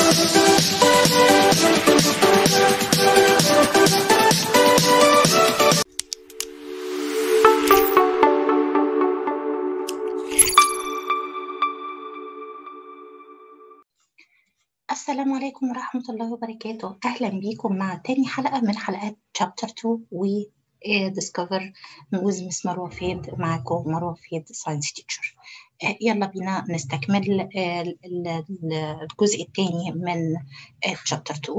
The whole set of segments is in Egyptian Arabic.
السلام عليكم ورحمة الله وبركاته أهلا بيكم مع تاني حلقة من حلقات Chapter 2 و آه، Discover with Miss مروة فيد معاكم مروة فيد Science Teacher آه، يلا بينا نستكمل آه، ال- ال- الجزء الثاني من آه، Chapter 2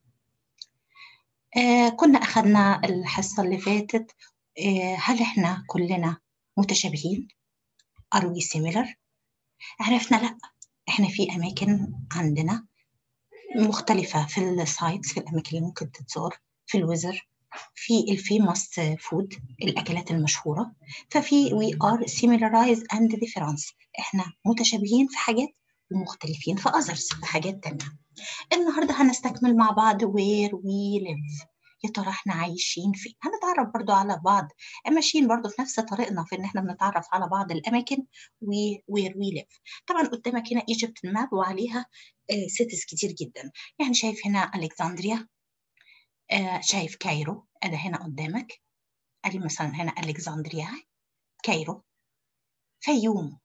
آه، كنا أخذنا الحصة اللي فاتت آه، هل إحنا كلنا متشابهين؟ Are we similar؟ عرفنا لأ إحنا في أماكن عندنا مختلفة في السايتس في الأماكن اللي ممكن تتزار في الوزر في الفيموس فود الأكلات المشهورة ففي we are similarized and difference إحنا متشابهين في حاجات ومختلفين في others في حاجات تانية النهاردة هنستكمل مع بعض where we live يا ترى احنا عايشين فين هنتعرف برضو على بعض ماشيين برضو في نفس طريقنا في ان احنا بنتعرف على بعض الاماكن و where we live طبعا قدامك هنا ايجيبت ماب وعليها سيتيز كتير جدا يعني شايف هنا الكسندريا آه، شايف كايرو أنا هنا قدامك أدي مثلا هنا ألكسندريا كايرو فيوم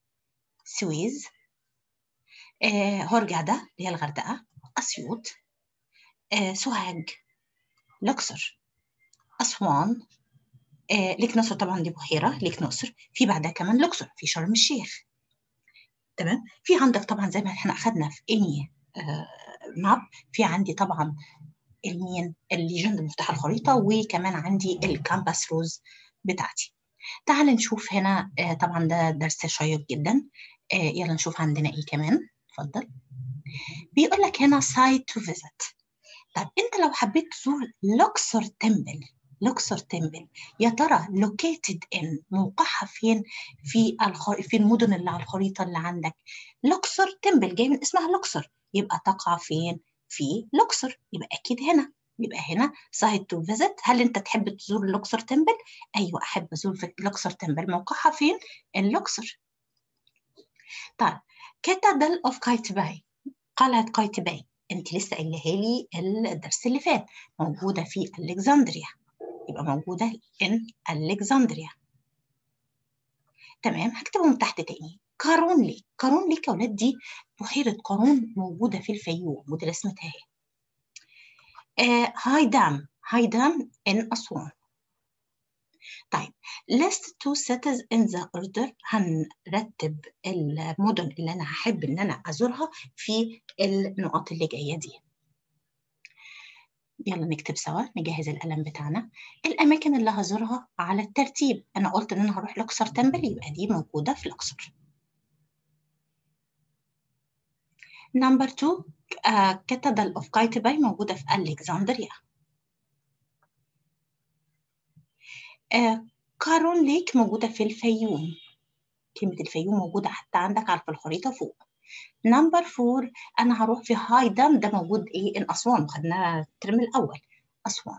سويز آه، هورجادا اللي هي الغردقة أسيوط آه، سوهاج الأقصر أسوان آه، ليك نصر طبعا دي بحيرة ليك نصر في بعدها كمان الأقصر في شرم الشيخ تمام في عندك طبعا زي ما احنا أخدنا في اني ماب في عندي طبعا المين الليجند مفتاح الخريطة وكمان عندي الكامباس روز بتاعتي تعال نشوف هنا آه، طبعا ده درس شيق جدا آه، يلا نشوف عندنا ايه كمان اتفضل بيقول لك هنا site to visit طب انت لو حبيت تزور لوكسور تمبل لوكسور تمبل يا ترى located in موقعها فين في الخ... في المدن اللي على الخريطة اللي عندك لوكسور تمبل جاي من اسمها لوكسور يبقى تقع فين في لوكسور يبقى اكيد هنا يبقى هنا site to visit هل انت تحب تزور لوكسور تمبل ايوه احب ازور في لوكسور تمبل موقعها فين اللوكسور طيب كاتدرال اوف قايتباي قلعة قايتباي انت لسه قايلها لي الدرس اللي فات موجودة في الكسندريا يبقى موجودة in الكسندريا تمام هكتبهم تحت تاني قارون ليك قارون ليك يا ولاد دي بحيرة قارون موجودة في الفيوم ودي رسمتها اهي آه هاي دام هاي دام in أسوان طيب list two cities in the order هنرتب المدن اللي أنا هحب إن أنا أزورها في النقاط اللي جاية دي يلا نكتب سوا نجهز القلم بتاعنا الأماكن اللي هزورها على الترتيب أنا قلت إن أنا هروح الأقصر تمبل يبقى دي موجودة في الأقصر نمبر 2 كاتدرال اوف قايتباي موجودة في ألكسندريا آه، قارون ليك موجودة في الفيوم كلمة الفيوم موجودة حتى عندك على في الخريطة فوق نمبر فور أنا هروح في هاي دام ده موجود إيه إن أسوان خدناه الترم الأول أسوان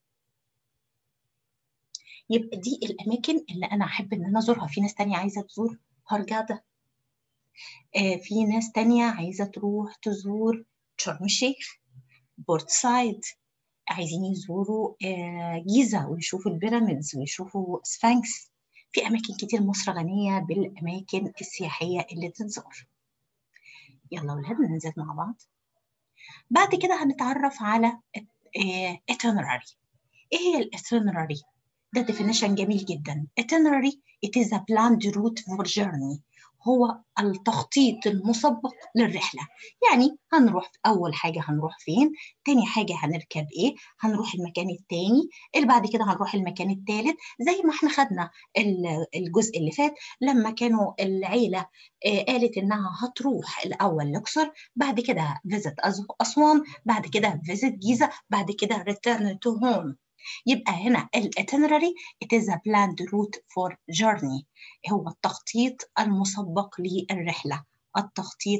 يبقى دي الأماكن اللي أنا أحب إن أنا أزورها في ناس تانية عايزة تزور هرجادة آه في ناس تانية عايزة تروح تزور شرم الشيخ بورت سايد عايزين يزوروا آه جيزة ويشوفوا البيراميدز ويشوفوا سفنكس في أماكن كتير مصر غنية بالأماكن السياحية اللي تتزار يلا ولاد ننزل مع بعض بعد كده هنتعرف على itinerary ايه هي الitinerary ده definition جميل جدا itinerary it is a planned route for journey هو التخطيط المسبق للرحلة يعني هنروح أول حاجة هنروح فين تاني حاجة هنركب إيه هنروح المكان التاني اللي بعد كده هنروح المكان التالت زي ما احنا خدنا الجزء اللي فات لما كانوا العيلة آه قالت إنها هتروح الأول الأقصر بعد كده فيزيت أسوان بعد كده فيزيت جيزة بعد كده return to home يبقى هنا الاتنراري it is a planned route for journey هو التخطيط المسبق للرحلة التخطيط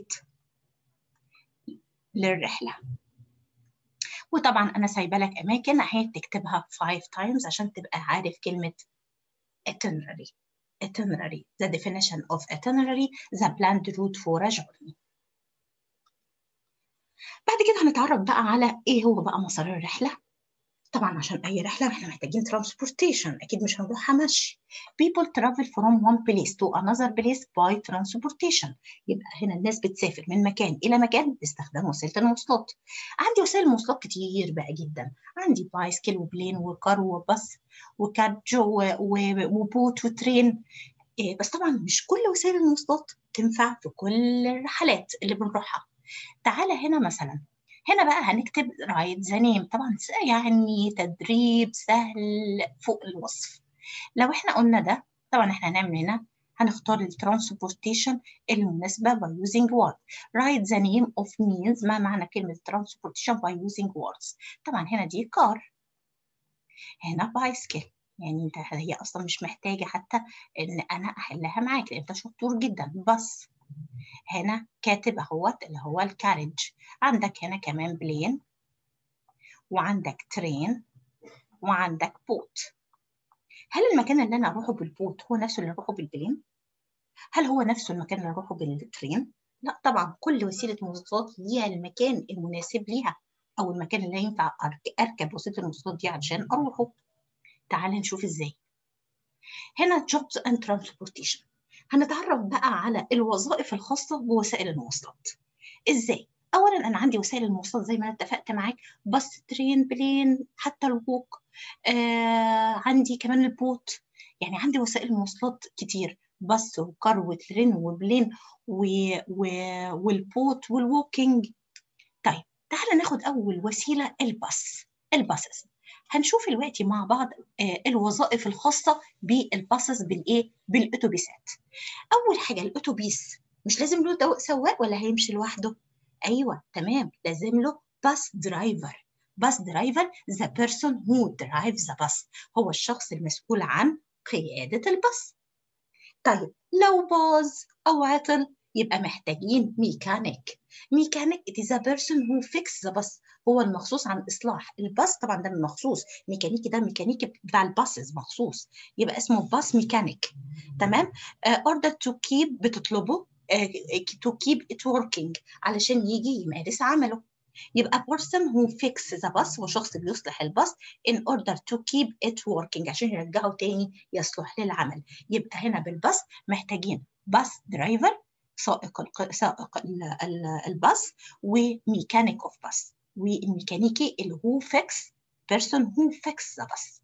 للرحلة وطبعا أنا سايبة لك أماكن أهي تكتبها five times عشان تبقى عارف كلمة itinerary itinerary the definition of itinerary the planned route for a journey بعد كده هنتعرف بقى على ايه هو بقى مسار الرحله طبعا عشان اي رحله احنا محتاجين transportation اكيد مش هنروحها مشي people travel from one place to another place by transportation يبقى هنا الناس بتسافر من مكان الى مكان باستخدام وسيله المواصلات عندي وسائل مواصلات كتير بقى جدا عندي بايسكل وبلين وكار وباص وكارجو وبوت وترين إيه بس طبعا مش كل وسائل المواصلات تنفع في كل الرحلات اللي بنروحها تعالى هنا مثلا هنا بقى هنكتب رايت ذا نيم طبعا يعني تدريب سهل فوق الوصف لو احنا قلنا ده طبعا احنا هنعمل هنا هنختار الترانسبورتيشن المناسبة by using word write the name of means ما معنى كلمة transportation by using words طبعا هنا دي كار هنا بايسكل يعني انت هي اصلا مش محتاجة حتى ان انا احلها معاك لان انت شطور جدا بس هنا كاتب اهوت اللي هو الكارج عندك هنا كمان بلين وعندك ترين وعندك بوت هل المكان اللي انا اروحه بالبوت هو نفسه اللي اروحه بالبلين هل هو نفسه المكان اللي اروحه بالترين لا طبعا كل وسيله مواصلات ليها المكان المناسب ليها او المكان اللي ينفع اركب وسيله المواصلات دي عشان اروحه تعال نشوف ازاي هنا jobs and transportation هنتعرف بقى على الوظائف الخاصة بوسائل المواصلات ازاي؟ اولا انا عندي وسائل المواصلات زي ما انا اتفقت معاك باص ترين بلين حتى الووك آه عندي كمان البوت يعني عندي وسائل مواصلات كتير باص وكار وترين وبلين و... و... والبوت والووكينج طيب تعالى ناخد اول وسيله الباص الباصز هنشوف دلوقتي مع بعض آه الوظائف الخاصه بالباصز بالايه بالاتوبيسات اول حاجه الاتوبيس مش لازم له سواق ولا هيمشي لوحده ايوه تمام لازم له باص درايفر باص درايفر the person who drives the bus هو الشخص المسؤول عن قياده الباص طيب لو باظ او عطل يبقى محتاجين ميكانيك ميكانيك it is a person who fix the bus هو المخصوص عن اصلاح الباص طبعا ده مخصوص ميكانيكي ده ميكانيكي بتاع الباصز مخصوص يبقى اسمه باص ميكانيك تمام uh, order to keep بتطلبه uh, to keep it working علشان يجي يمارس عمله يبقى person who fix the bus هو شخص بيصلح الباص in order to keep it working عشان يرجعه تاني يصلح للعمل يبقى هنا بالباص محتاجين باص درايفر سائق الق... سائق الباص وميكانيك اوف باص والميكانيكي اللي هو فيكس بيرسون هو فيكس ذا باص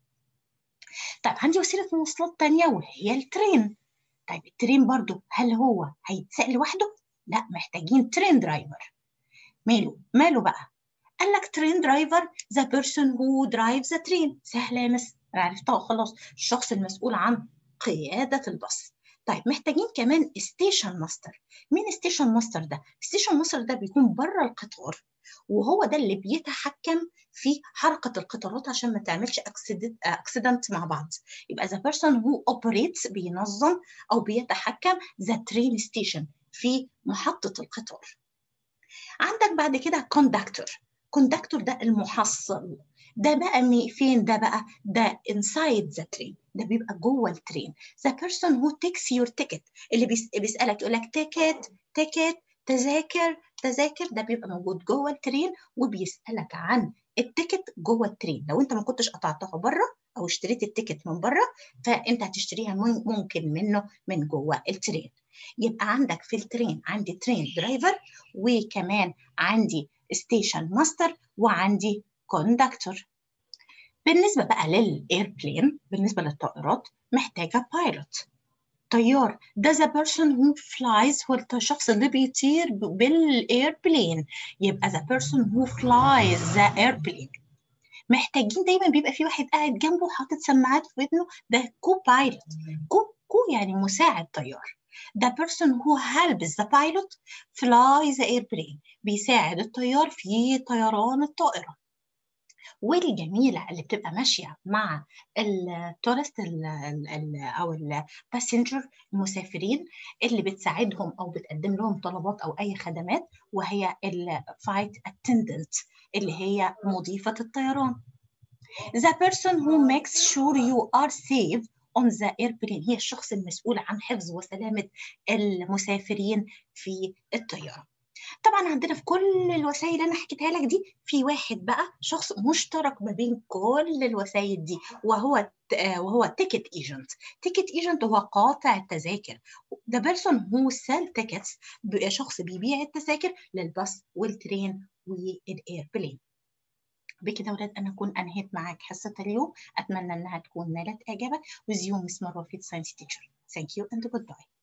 طيب عندي وسيله مواصلات تانية وهي الترين طيب الترين برضو هل هو هيتساق لوحده لا محتاجين ترين درايفر ماله ماله بقى قال لك ترين درايفر ذا بيرسون هو درايف ذا ترين سهله يا مس انا عرفتها خلاص الشخص المسؤول عن قياده الباص طيب محتاجين كمان ستيشن ماستر مين ستيشن ماستر ده ستيشن ماستر ده بيكون بره القطار وهو ده اللي بيتحكم في حركه القطارات عشان ما تعملش اكسيدنت مع بعض يبقى ذا بيرسون هو اوبريتس بينظم او بيتحكم ذا ترين ستيشن في محطه القطار عندك بعد كده كوندكتور كوندكتور ده المحصل ده بقى فين ده بقى ده inside the train ده بيبقى جوه الترين the person who takes your ticket اللي بيسألك يقول لك ticket ticket تذاكر تذاكر ده بيبقى موجود جوه الترين وبيسألك عن التيكت جوه الترين لو انت ما كنتش قطعتها بره او اشتريت التيكت من بره فانت هتشتريها ممكن منه من جوه الترين يبقى عندك في الترين عندي ترين درايفر وكمان عندي ستيشن ماستر وعندي كوندكتور بالنسبة بقى للإيربلين بالنسبة للطائرات محتاجة بايلوت طيار ده the person who flies هو الشخص اللي بيطير بالإيربلين يبقى the person who flies the airplane محتاجين دايما بيبقى في واحد قاعد جنبه حاطط سماعات في ودنه ده كو بايلوت كو كو يعني مساعد طيار The person who helps the pilot fly the airplane بيساعد الطيار في طيران الطائرة والجميلة اللي بتبقى ماشية مع التورست أو الباسنجر المسافرين اللي بتساعدهم أو بتقدم لهم طلبات أو أي خدمات وهي الفايت اتندنت اللي هي مضيفة الطيران. The person who makes sure you are safe on the airplane هي الشخص المسؤول عن حفظ وسلامة المسافرين في الطيارة. طبعا عندنا في كل الوسائل اللي انا حكيتها لك دي في واحد بقى شخص مشترك ما بين كل الوسائل دي وهو وهو تيكت ايجنت تيكت ايجنت هو قاطع التذاكر the person who sell tickets شخص بيبيع التذاكر للباص والترين والايربلين بكده ولاد انا اكون انهيت معاك حصه اليوم اتمنى انها تكون نالت اعجابك with you miss مروه في science teacher thank you and goodbye